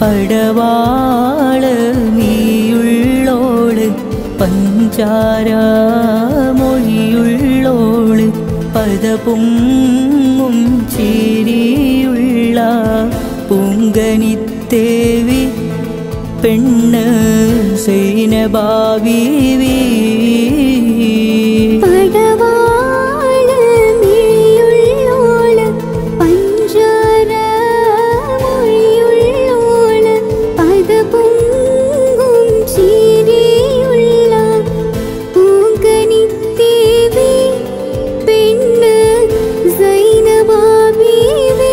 പടവാള് നീയുള്ളോള് പഞ്ചാര മൊഴിയുള്ളോള് പദപൊങ്ങും ചിരിയുള്ള പൂങ്കനിത്തേവി പെണ്ണ് സൈനഭാവീവി പടവാള് നീയുള്ളോള് പഞ്ചാര മൊഴിയുള്ളോള് പദപൊങ്കും ചിരിയുള്ള പൂങ്കനിത്തേവി പെണ്ണ് സൈനബാബീവി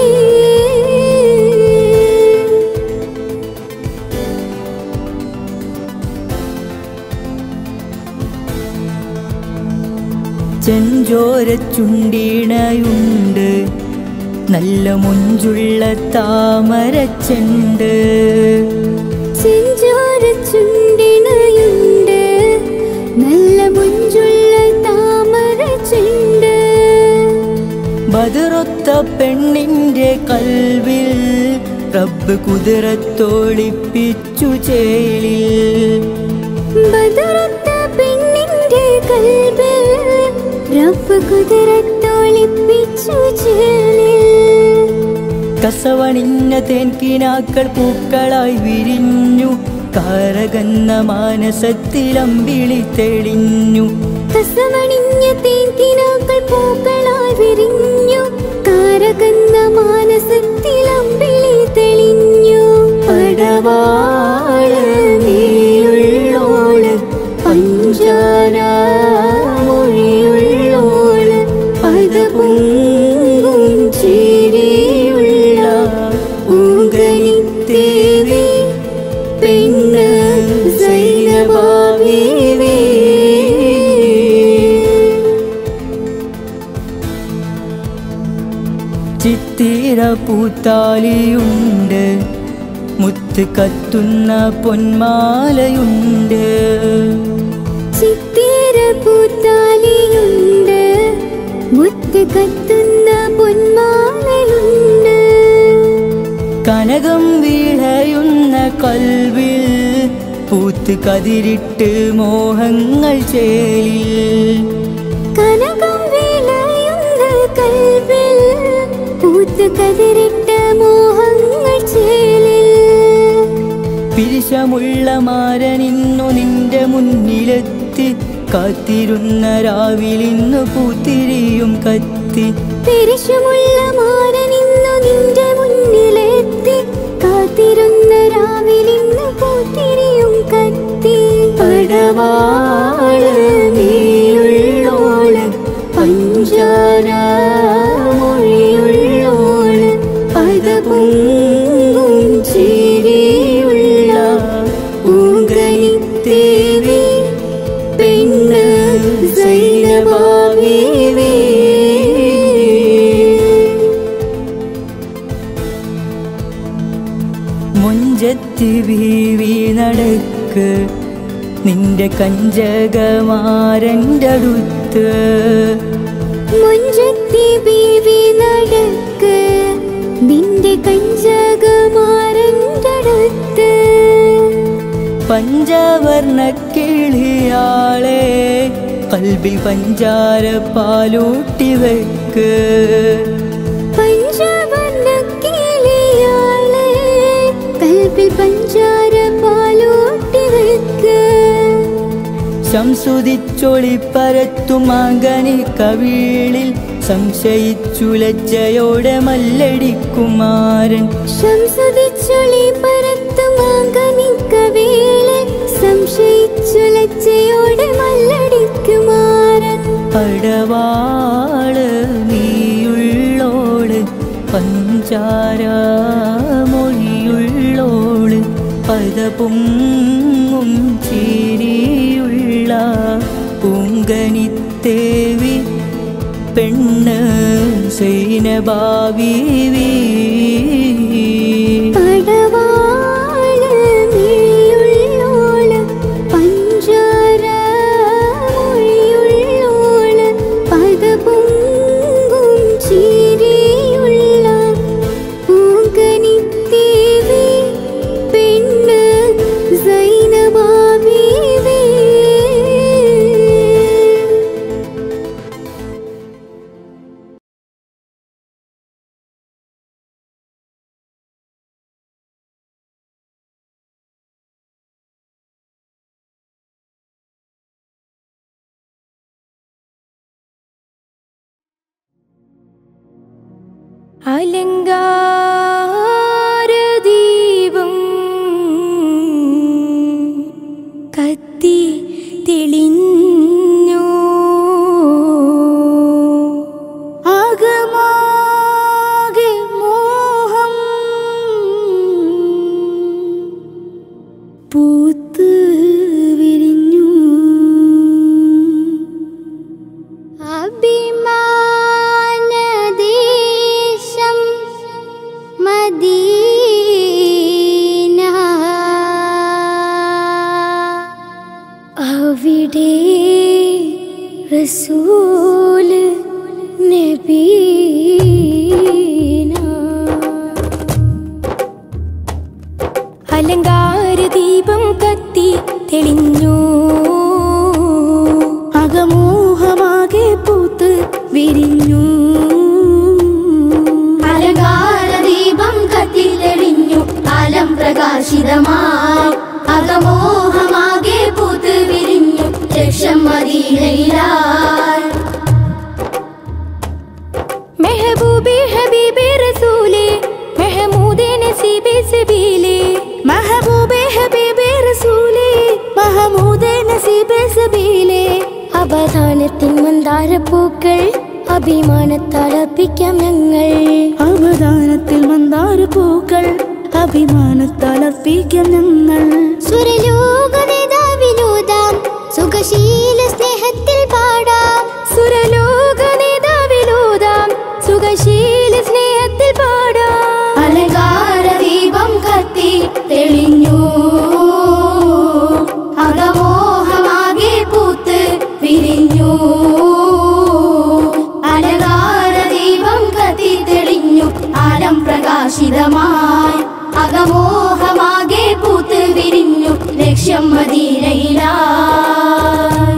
ചെഞ്ചോര ചുണ്ടിണയുണ്ട് നല്ല മുഞ്ചുള്ള താമരച്ചെണ്ട് ചെഞ്ചോര ചുണ്ടിണയുണ്ട് നല്ല മുഞ്ചുള്ള താമര ചെണ്ട് ബതിറൊത്ത പെണ്ണിന്റെ കൽവിൽ റബ്ബ് കുതിരത്തോളിപ്പിച്ചു ചേലിൽ ബദറത്ത പെണ്ണിന്റെ കൽബിൽ റബ്ബ് കുതിരത്തോളിപ്പിച്ചു ചേലിൽ കസവണിഞ്ഞ തേൻകിനാക്കൾ പൂക്കളായി വിരിഞ്ഞു കാരകന്ന മാനസത്തിലമ്പിളി തെളിഞ്ഞു കസവണിഞ്ഞ തേൻകിനാക്കൾ പൂക്കളായി വിരിഞ്ഞു കാരകന്ന മാനസത്തിൽ അമ്പിളി തെളിഞ്ഞു പടവാള് നീയുള്ളോള് പഞ്ചാര മൊഴിയുള്ളോള് പദപൊങ്കും ചിരിയുള്ള ഊങ്കനിത്തേവി പെണ്ണ് സൈനഭാവീവി ചിത്തിര പൂത്താലിയുണ്ട് മുത്ത് കത്തുന്ന പൊന്മാലയുണ്ട് ചിത്തിര പൂത്താലിയുണ്ട് മുത്ത് കത്തുന്ന പൊന്മാലയുണ്ട് കനകം വീഴയുന്ന കൽവിൽ പൂത്ത് കതിരിട്ട് മോഹങ്ങൾ ചേലിൽ കനകം വിളയുന്ന കൽവിൽ പൂത്ത് കതിരിട്ട മോഹങ്ങൾ ചേലിൽ പിരിശമുള്ള മാരനിന്നു നിന്റെ മുന്നിലെത്തി കാത്തിരുന്ന രാവിലിന്നു പൂത്തിരിയും കത്തി പെരിശമുള്ള മാരനിന്നു നിന്റെ മുന്നിലെത്തി കാത്തിരുന്ന രാവിലിന്ന് പൂത്തിരിയും കത്തി പടവാള് നീയുള്ളോള് പഞ്ചാര മൊഴിയുള്ളോള് പദപൊങ്കും ചിരിയുള്ള പൂങ്കനിത്തേവി പെണ്ണ് സൈനഭാവീവി മുഞ്ചത്തി വീവി നടക്ക് നിന്റെ കഞ്ചകമാരൻ്റെ അടുത്ത് മുഞ്ചത്തി ബീവി നടക്ക് നിന്റെ കഞ്ചകമാരൻ്റെ അടുത്ത് പഞ്ചവർണ്ണ കിളിയാളെ കൽബിൽ പഞ്ചാര പാലൂട്ടി വെക്ക് പഞ്ചവർണ്ണ കിളിയാളെ കൽപ്പിൽ പഞ്ചാര പാലോട്ടി വെക്ക് ശംസുതിച്ചൊളി പരത്തും മകനി കവിളിൽ സംശയിച്ചു ലജ്ജയോടെ മല്ലടിക്കുമാരൻ ശംസുതിച്ചൊളി പരത്തുമാകനിക്കവേളെ സംശയിച്ചു ലജ്ജയോടെ മല്ലടിക്കുമാരൻ പടവാള് നീയുള്ളോള് പഞ്ചാര മൊഴിയുള്ളോള് പദപൊങ്ങും ചിരിയുള്ള പൂങ്കനിത്തേവി പെണ്ണ് സൈനഭാവീവി പടവാള് നീയുള്ളോള് പഞ്ചാര മൊഴിയുള്ളോള് പദപൊങ്കും ചിരിയുള്ള പൂങ്കനിത്തേവി അലങ്കാരദീപം കത്തി തെളിഞ്ഞു ആകമാകെ മോഹം പൂത്ത് വിരിഞ്ഞു അഭിമാനദേശം മദീന അവിടെ റസൂല് നബീന അലങ്കാര ദീപം കത്തി തെളിഞ്ഞു അകമോഹമാകെ പൂത്ത് വിരിഞ്ഞു അലങ്കാരദീപം കത്തി തെളിഞ്ഞു കാലം പ്രകാശിതമായി അകമോഹമാകെ പൂത്ത് വിരിഞ്ഞു ലക്ഷം മദീനയിലായി മെഹബൂബെ ഹബീബെ റസൂലേ മെഹമൂദെ നസീബെ സബീലേ മെഹബൂബെ ഹബീബെ റസൂലേ മഹമൂദെ നസീബെ സബീലേ അവധാനത്തിൻ മന്ദാരപ്പൂക്കൾ അഭിമാനത്താൽ അർപ്പിക്കാം ഞങ്ങൾ അവദാനത്തിൽ മന്ദാര പൂക്കൾ അഭിമാനത്താൽ അർപ്പിക്കാം ഞങ്ങൾ സുരലോക നേതാവിലൂതാം സുഖശീല സ്നേഹത്തിൽ പാടാം സുരലോക നേതാവിലൂതാം സുഖശീല സ്നേഹത്തിൽ പാടാം അലങ്കാരദീപം കത്തി തെളിഞ്ഞു അകമോഹമാകെ പൂത്ത് വിരിഞ്ഞു അലങ്കാരദീപം കത്തി തെളിഞ്ഞു ആലം പ്രകാശിതമായി അകമോഹമാകെ പൂത്ത് വിരിഞ്ഞു ലക്ഷ്യം മദീനയിലായി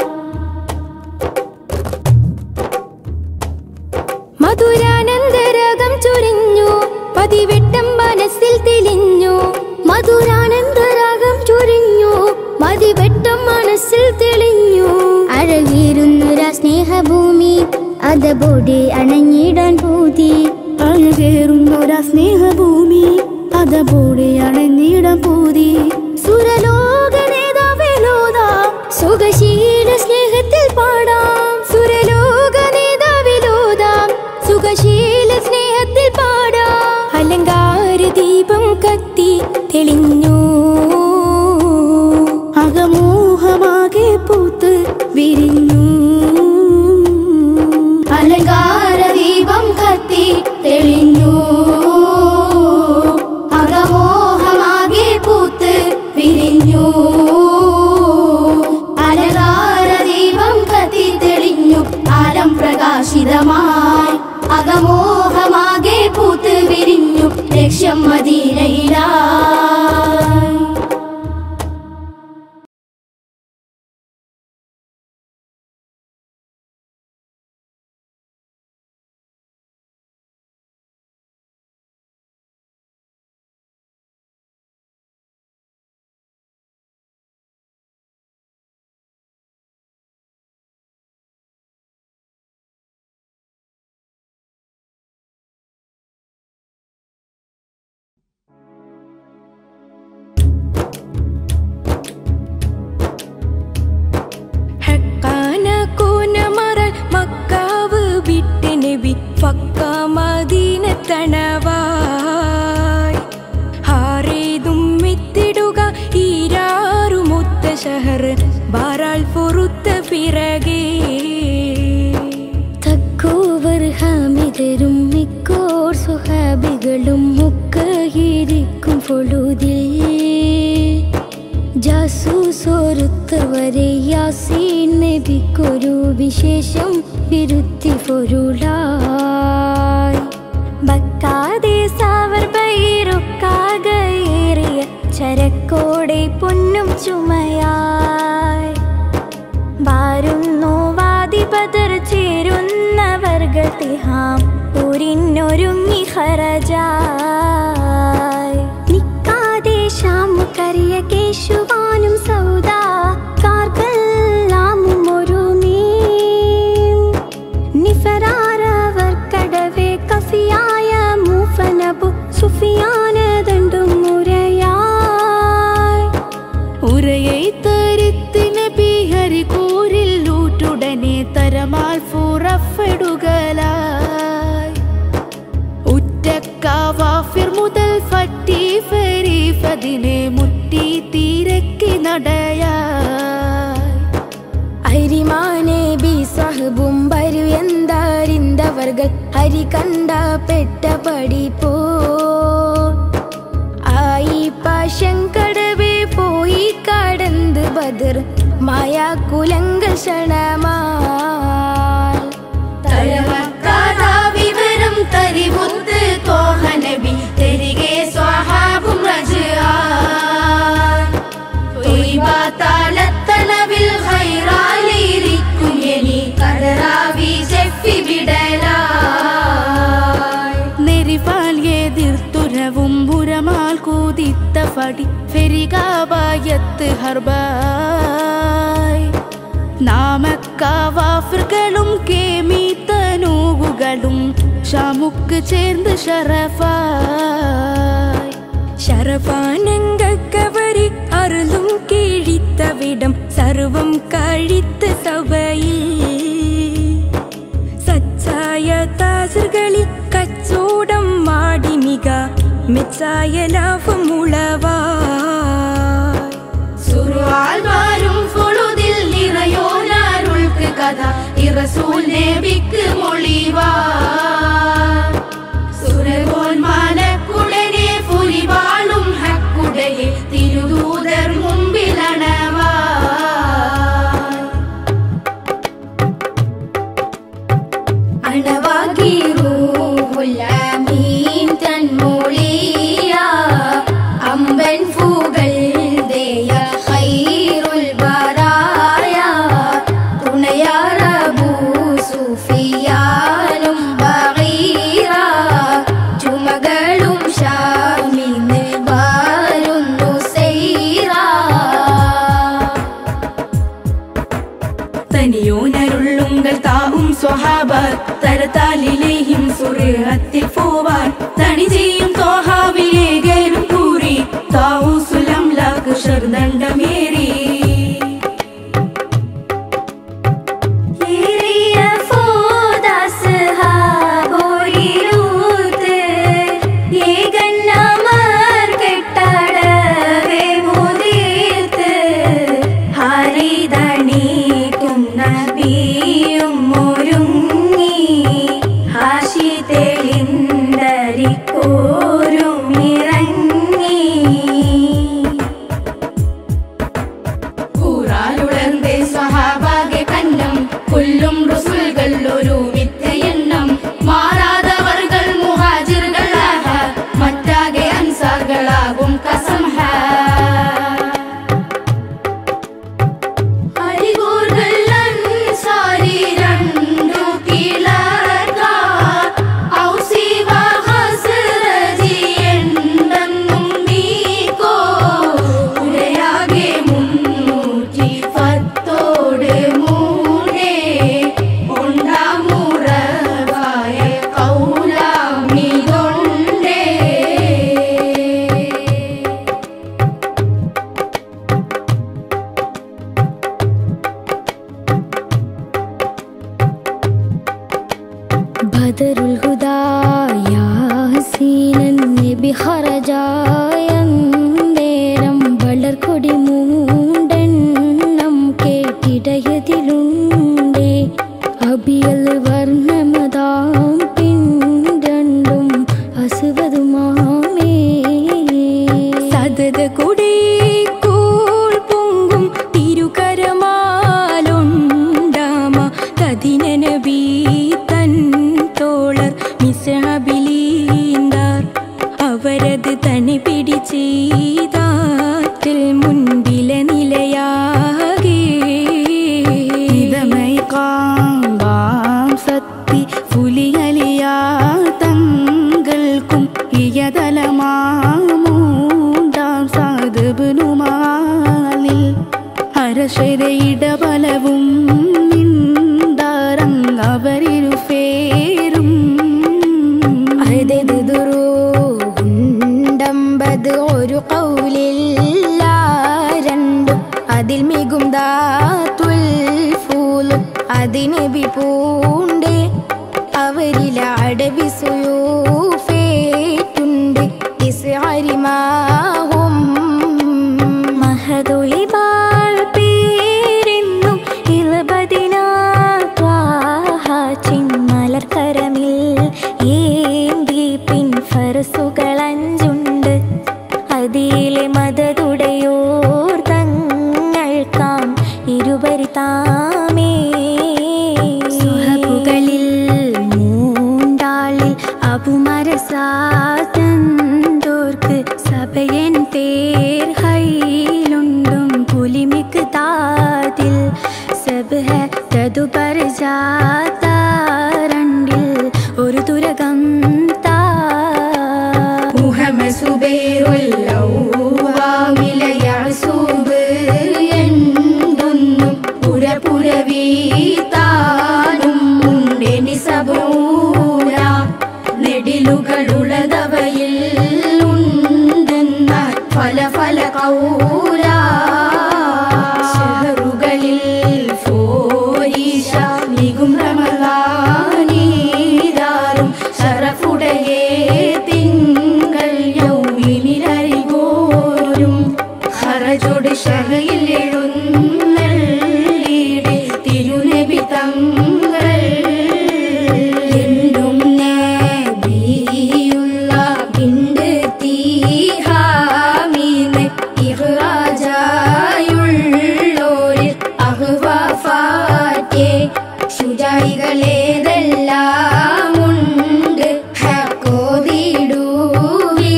മധുരാനന്ദരകം ചൊരിഞ്ഞു പതിവെട്ടം മനസ്സിൽ തെളിഞ്ഞു മധുരാനന്ദരാഗം ചൊരിഞ്ഞു മതിവെട്ടം മനസ്സിൽ തെളിഞ്ഞു അഴകേറുന്നൊരാ സ്നേഹഭൂമി അതബോടെ അണഞ്ഞിടാൻ പൂതി അഴകേറുന്നൊരാ സ്നേഹഭൂമി അതപോടെ അണഞ്ഞിടം പൂതി സുരലോക നേതാവിലോതാം സുഖശീല സ്നേഹത്തിൽ പാടാം സുരലോക നേതാവിലോതാം സുഖശീല സ്നേഹത്തിൽ പാടാം അലങ്കാര ദീപം കത്തി തെളിഞ്ഞു അകമോഹമാകെ പൂത്ത് വിരിഞ്ഞു അലങ്കാരദീപം കത്തി തെളിഞ്ഞു അകമോഹമാകെ പൂത്ത് വിരിഞ്ഞു അലങ്കാരദീപം കത്തി തെളിഞ്ഞു ആലം പ്രകാശിതമായി അകമോഹമാകെ പൂത്ത് വിരിഞ്ഞു ലക്ഷ്യം മദീനയിലായി ഹക്കാന കൂനമറ മക്കാവ് വിട്ട് നബി ഫക്ക മദീനത്തണവായി ഹാറേതും മിത്തിടുക ഈരാറുമൊത്ത ഷഹർ ബാറാൾ പൊറുത്ത പിറകേ തക്കോവർ ഹാമിതരും മിക്കോർ സുഹാബികളും മുക്കയിരിക്കും പൊഴുതിൽ ജാസൂസോരുത്തവരെ യാസീൻ നബിക്കൊരു വിശേഷം വിരുത്തി പൊരുളായി ബക്കാതെ സാവർ ബൈറുക്കാകയേറിയ ചരക്കോടെ പൊന്നും ചുമയായി വാരുന്നു വാദിപതർ ചേരുന്നവർകൾ തിഹാം ഊരിനൊരുങ്ങി ഹറജായി നിക്കാതെ ഷാമുക്കറിയ കേശുവാനും സൗദ കാർക്കെല്ലാമും ഒരു നീ നിഫരാരവർ കടവേ കഫിയായ നടയായി അരിമാനെ ബി സഹബും വരു എന്താരിന്തവർകൾ ഹരി കണ്ട പെട്ട പടിപ്പോ ആയി പാശങ്കടവേ പോയി കടന്ന് ബദർ മായാ കുലങ്കൾ ക്ഷണമാൽ തരവക്കാതാ വിവരം തരിമുത്ത് തോഹനബി തെരികെ സ്വഹാബും റജുആൻ തൊയ്ബാത്താലത്തണവിൽ ഹൈറാലിരിക്കും എനി കടറാവി ചെഫി വിടലായി നെരിവാൽ എതിർത്തുരവും പുരമാൽ കൂതിത്ത ഫടി ഫെരികാവായത്ത് ഹർബായ് നാമക്കാവാഫറുകളും കേമീത്തനൂകുകളും ഷാമുക്ക് ചേർന്ന് ഷറഫായ് ശരപാനങ്കവരി അറുതും കീഴിത്തവിടം സർവം കഴിത്ത സഭയിൽ സച്ചായ താസറുകളിൽ കച്ചോടം മാടി മിക മെച്ചായ ലാഭം ഉളവാ സുറുവാൽമാരും ഫുളുതിൽ നിറയോനാരുൾക്ക് കഥ ഇറസൂൽ നബിക്ക് മൊളിവാ സുരകോന്മാനക്കുടനെ പുലിവാളും ഹക്കുടയെ തിരുദൂതർ മുമ്പിലണവാ അണവാകി റൂഹുല്ലമീൻ തൻമൊളിയ അമ്പൻ ഫൂകൾ ദേയ ഖൈറുൽ ബറായ തുണയാറബൂ സുഫിയാനും ബഗീറ ചുമകളും ഷാമിന്ന് വാരുന്നു സൈറാ തനിയോനരുള്ളുങ്കൽ താവും സ്വഹാബ തരത്താലിലേഹിം സുറത്തിൽ പോവാൻ തണി ചെയ്യും തോഹാവിലേകരും കൂറി താവു സുലം ലാക്ക് ഷർദണ്ഡമേറി ഏറിയ ഫോദാസ്ഹാബോരിലൂത്ത് ഏകന്നമർ കെട്ടടവേ മുതിർത്ത് ഹരിതണീക്കും നബിയും ഒരുങ്ങി ഹാഷി തെളിന്തരിക്കോരും ഇറങ്ങി കൂറാലുളർന്നേ സ്വഹാബാകെ കന്നം കൊല്ലും റുസുൽകൾ ഒരു മിഥ്യ എണ്ണം മാറാതവർകൾ മുഹാജിറുകളാഹ മറ്റാകെ അൻസാറുകളാകും കസംഹ അരികൂറുകൾ അൻസാരി രണ്ടു കിളർക്കാർ ഔസി വഹസ്റജി എണ്ണെന്നും നീക്കോ ഉരയാകെ മുന്നൂറ്റി പത്തോട് മൂന്നേ ഉണ്ടാമുറവായ കൗലാമിതൊണ്ടേ ബദറുൽ ഹുദായാസീനൻ നബി ഹറജായന്തേരം വളർക്കൊടി മൂണ്ടെണ്ണം കേട്ടിടയതിലുണ്ടേ അബിയൽ വർണ്ണമതാം പിണ്ടണ്ടും അസുവതുമാമേ സതത കുടേ കൂൾ പൊങ്കും തിരുകരമാലുണ്ടാമ കതിനനബി തൻ തോളർ മിസ്രബിലീന്താർ അവരത് തനി പിടിച്ചീതാറ്റിൽ മുൻപിലെ നിലയാകെ ഇതമൈ കാമ്പാം സത്തി പുലിയലിയാ തങ്ങൾക്കും ഇയതലമാമൂണ്ടാം സാധുബനുമാലിൽ അരശരയിടബലവും നിന്താരങ്ങവരിരുഫേരും ഉണ്ടമ്പത് ഒരു കൗലില്ല രണ്ടും അതിൽ മികും ദാത്തുൽ ഫൂലും അതിന് വിപൂണ്ട് അവരില അടവി സുയൂഫേറ്റുണ്ട് ഇസ്അരിമാഹും മഹദുലിബാ സാതന്തോർക്ക് സഭയൻ പേർ ഹൈലുണ്ടും പുലിമിക്ക് താതിൽ സബ് ഹെ തതുപർ ജാതാരണ്ടിൽ ഒരു തുരകം താ മുഹമ്മദ് സുബൈറുല്ലൗവാമിലെ യഅസൂബ് എന്തൊന്നും പുരപുരവീതാനും ഉണ്ടെനി സബൂര നെടിലുകളുള്ളതവയിൽ ഉണ്ടെന്നാൽ ഫല ഫല കൗല ഷഹറുകളിൽ ഫോരീഷ മികും റമദാനീരാറും ഷറഫുടയേ തിങ്കൾ യൗമിനിലരികോരും ഹറജോട് ഷഹയിൽ എഴുന്നള്ളീടെ തിരുനബി തങ്ങൾ എന്നും നബിയുള്ള പിണ്ട് തീഹാമീന്ന് ഇഹ്റാജായുള്ളോരിൽ അഹ്വാഫാറ്റെ ശുചായികളേതെല്ലാം ഉണ്ട് ഹക്കോതിടുവീ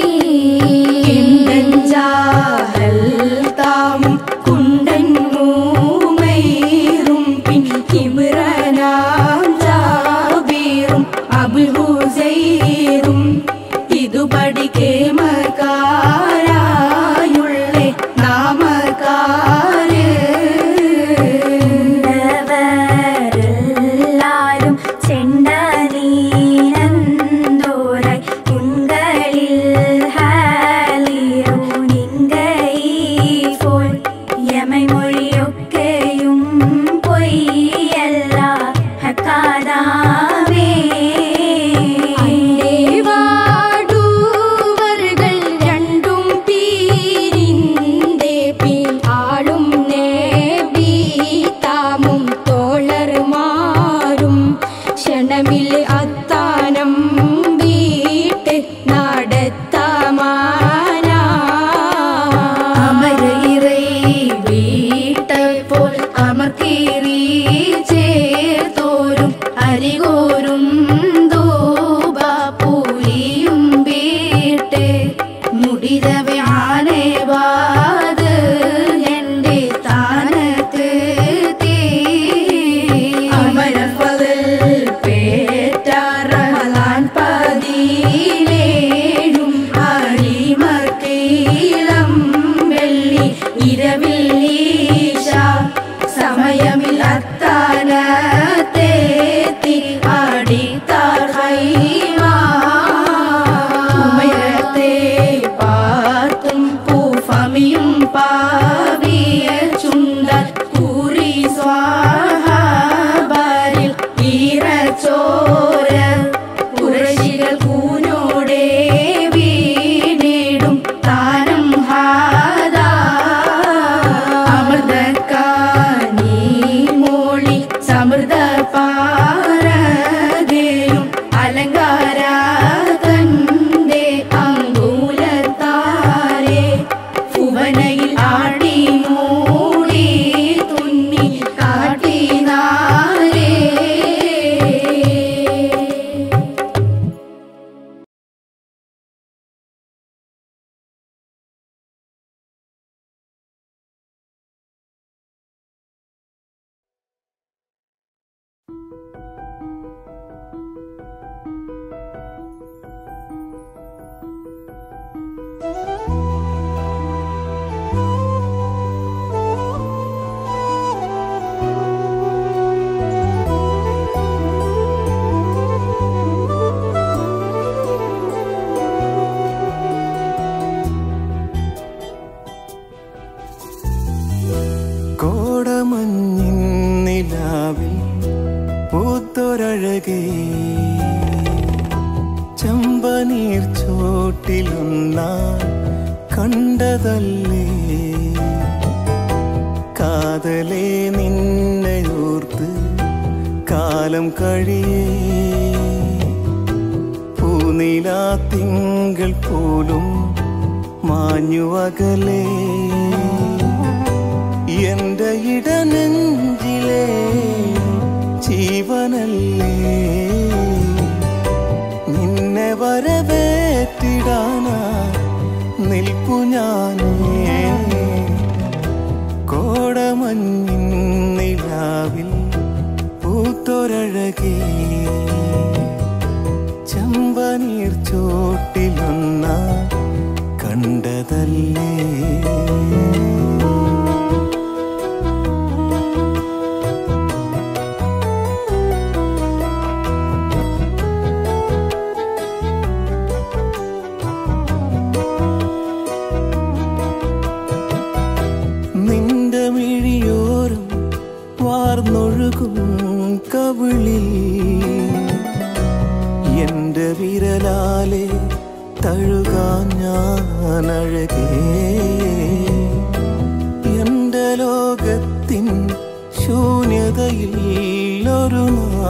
കിണ്ടഞ്ചാഹൽ താമും കുണ്ടൻ മൂമൈറും പിൻ കിമ്രനാം ജാബീറും അബുൽ ഹുസൈറും ഇതു പഠിക്കേ മക്കാരായുള്ളേ നാമക്കാര് എല്ലാരും ചെണ്ടനീനന്തോരായി ഉങ്കളിൽ ഹാലിയോ നിങ്കൈഫോൾ യമൈ മൊഴിയൊക്കെയും പൊയ്യല്ല ഹക്കാദാമേ വാടുവറുകൾ രണ്ടും പീരിന്റെ പിൻ ആളും നേബി താമും തോളർമാരും ക്ഷണമിൽ അത്താനം വീട്ട് നടത്തമാന അമര ഇറൈ വീട്ടപ്പോൾ അമർക്കീറി ചേർത്തോരും അരികോരും ധൂപ പൂരിയും വീട്ട് മുടിതവെ ആനേവാത് എൻ്റെ താനത്ത് തീ അമരഫതിൽ പേറ്റാറഹലാൻ പതിയിലേഴും അരിമക്കീളം വെള്ളി ഇരവിൽ ഈശ സമയമിൽ അത്താനത്തേത്തി അടിത്താർ ഹൈമാ ഉമയത്തെ പാർത്തും പൂഫമിയും പാവിയ ചുണ്ടൽ കൂറി സ്വാഹാബാരിൽ ഈറച്ചോര കുറശികൾ കൂനോടെ വീണിടും താനം ഹാദാ അമൃതക്കാനി മോളി സമൃദ്ധ പാരകയും അലങ്കാര തന്റെ അങ്കൂലത്താരെ ഭുവനയിൽ ആടി മൂടി തുന്നി കാട്ടിനാരേ കോടമഞ്ഞിൻ നിലാവിൽ പൂത്തൊരഴകേ ചമ്പനീർ ചോട്ടിലൊന്ന കണ്ടതല്ലേ കാതലേ നിന്നെയോർത്ത് കാലം കഴിയേ പൂനിലാ തിങ്കൾ പോലും മാഞ്ഞുവകലേ എന്റെ ഇടനെഞ്ചിലെ ജീവനല്ലേ നിന്നെ വര തഴുകാനാ നിൽപ്പു ഞാനേ കോടമഞ്ഞിൻ നിലാവിൽ പൂത്തൊരഴകേ ചമ്പനീർ ചോട്ടിലൊന്ന കണ്ടതല്ലേ നിന്റെ മിഴിയോരം വാർന്നൊഴുകും കവിളിൽ എന്റെ വിരലാലെ തഴുകാൻ ഞാൻ അഴകേ എന്റെ ലോകത്തിൻ ശൂന്യതയിൽ ഒരു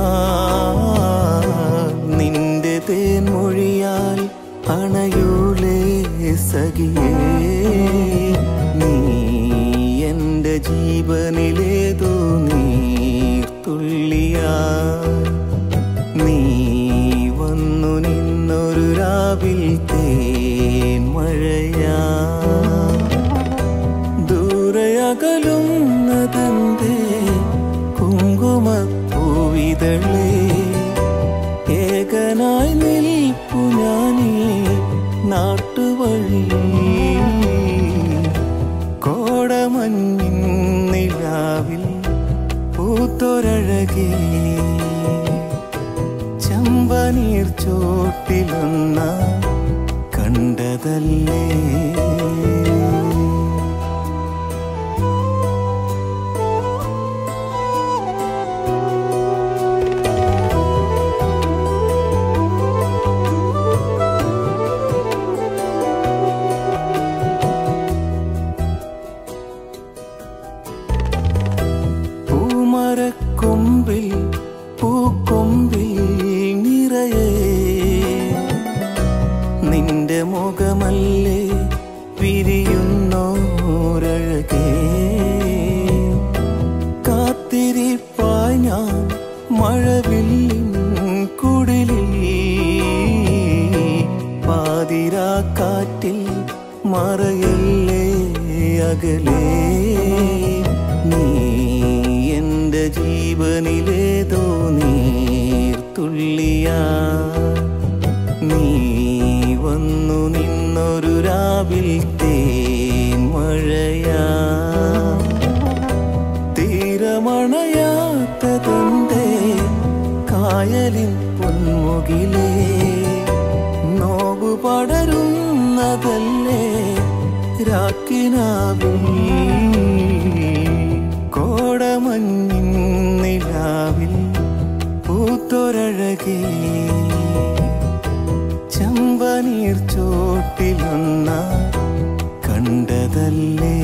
നാൾ നിന്റെ തേൻമൊഴിയാൽ അണയൂലേ സഖിയേ നീ എന്റെ ജീവനിലേതോ നീർത്തുള്ളിയാ നീ വന്നു നിന്നൊരു രാവിൽ തേൻ മഴയാ ദൂരയകലുന്നതെന്തേ കുങ്കുമപ്പൂവിതളേ ഏകനായി നിൽപ്പു ഞാനീ നാട്ടുവഴി കോടമഞ്ഞിൻ നിലാവിൽ പൂത്തൊരഴകേ ചമ്പനീർ ചോട്ടിലൊന്ന കണ്ടതല്ലേ പൂമരക്കൊമ്പിൽ പൂക്കൊമ്പിൽ നിറയെ നിന്റെ മുഖമല്ലേ വിരിയുന്നോരഴകേ കാത്തിരിപ്പായി ഞാൻ മഴവില്ലിൻ കുടിലിൽ പാതിരാക്കാറ്റിൽ മറയല്ലേ അകലേ നീ എന്റെ ജീവനിലേതോ നീർത്തുള്ളിയാ നീ വന്നു നിന്നൊരു രാവിൽ തേൻ മഴയാ തീരമണയാത്തതെന്തേ കായലിൻ പൊന്മുകിലേ നോവു പടരുന്നതല്ലേ രാക്കിനാവിൽ കോടമഞ്ഞിൻ നിലാവിൽ പൂത്തൊരഴകേ ചമ്പനീർ ചോട്ടിലൊന്ന കണ്ടതല്ലേ